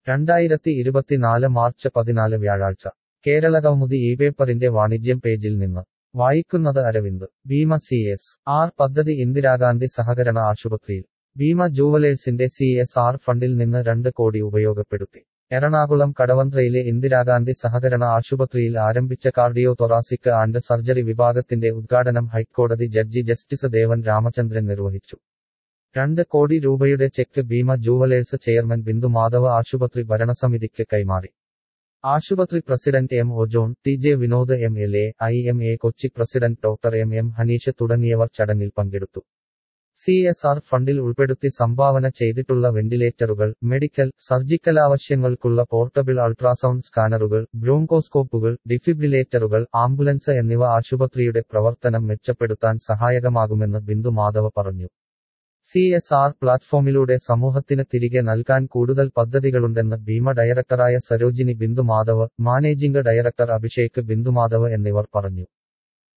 രണ്ടായിരത്തി ഇരുപത്തിനാല് മാർച്ച് പതിനാല് വ്യാഴാഴ്ച കേരളകൗമുദി ഈ പേപ്പറിന്റെ വാണിജ്യം പേജിൽ നിന്ന് വായിക്കുന്നത് Aravind Bhima C S R പദ്ധതി ഇന്ദിരാഗാന്ധി സഹകരണ ആശുപത്രിയിൽ ഭീമ ജൂവലേഴ്സിന്റെ സി എസ് ആർ ഫണ്ടിൽ നിന്ന് രണ്ട് കോടി ഉപയോഗപ്പെടുത്തി എറണാകുളം കടവന്ത്രയിലെ ഇന്ദിരാഗാന്ധി സഹകരണ ആശുപത്രിയിൽ ആരംഭിച്ച കാർഡിയോ തൊറാസിക് ആൻഡ് സർജറി വിഭാഗത്തിന്റെ ഉദ്ഘാടനം ഹൈക്കോടതി ജഡ്ജി ജസ്റ്റിസ് ദേവൻ രാമചന്ദ്രൻ നിർവഹിച്ചു രണ്ട് കോടി രൂപയുടെ cheque Bhima jewellers chairman Bindu Madhava ആശുപത്രി ഭരണസമിതിക്ക് കൈമാറി ആശുപത്രി president M O John T J Vinod M L A I M A Kochi president doctor M M Haneesh തുടങ്ങിയവർ ചടങ്ങിൽ പങ്കെടുത്തു സി എസ് ആർ ഫണ്ടിൽ ഉൾപ്പെടുത്തി സംഭാവന ചെയ്തിട്ടുള്ള വെന്റിലേറ്ററുകൾ മെഡിക്കൽ സർജിക്കൽ ആവശ്യങ്ങൾക്കുള്ള പോർട്ടബിൾ അൾട്രാസൗണ്ട് സ്കാനറുകൾ ബ്രോങ്കോസ്കോപ്പുകൾ ഡിഫിബ്രിലേറ്ററുകൾ ആംബുലൻസ് എന്നിവ ആശുപത്രിയുടെ പ്രവർത്തനം മെച്ചപ്പെടുത്താൻ സഹായകമാകുമെന്ന് ബിന്ദു മാധവ പറഞ്ഞു സി എസ് ആർ പ്ലാറ്റ്ഫോമിലൂടെ സമൂഹത്തിന് തിരികെ നൽകാൻ കൂടുതൽ പദ്ധതികളുണ്ടെന്ന് ഭീമ ഡയറക്ടറായ സരോജിനി ബിന്ദു മാധവ് മാനേജിംഗ് ഡയറക്ടർ അഭിഷേക് ബിന്ദു മാധവ് എന്നിവർ പറഞ്ഞു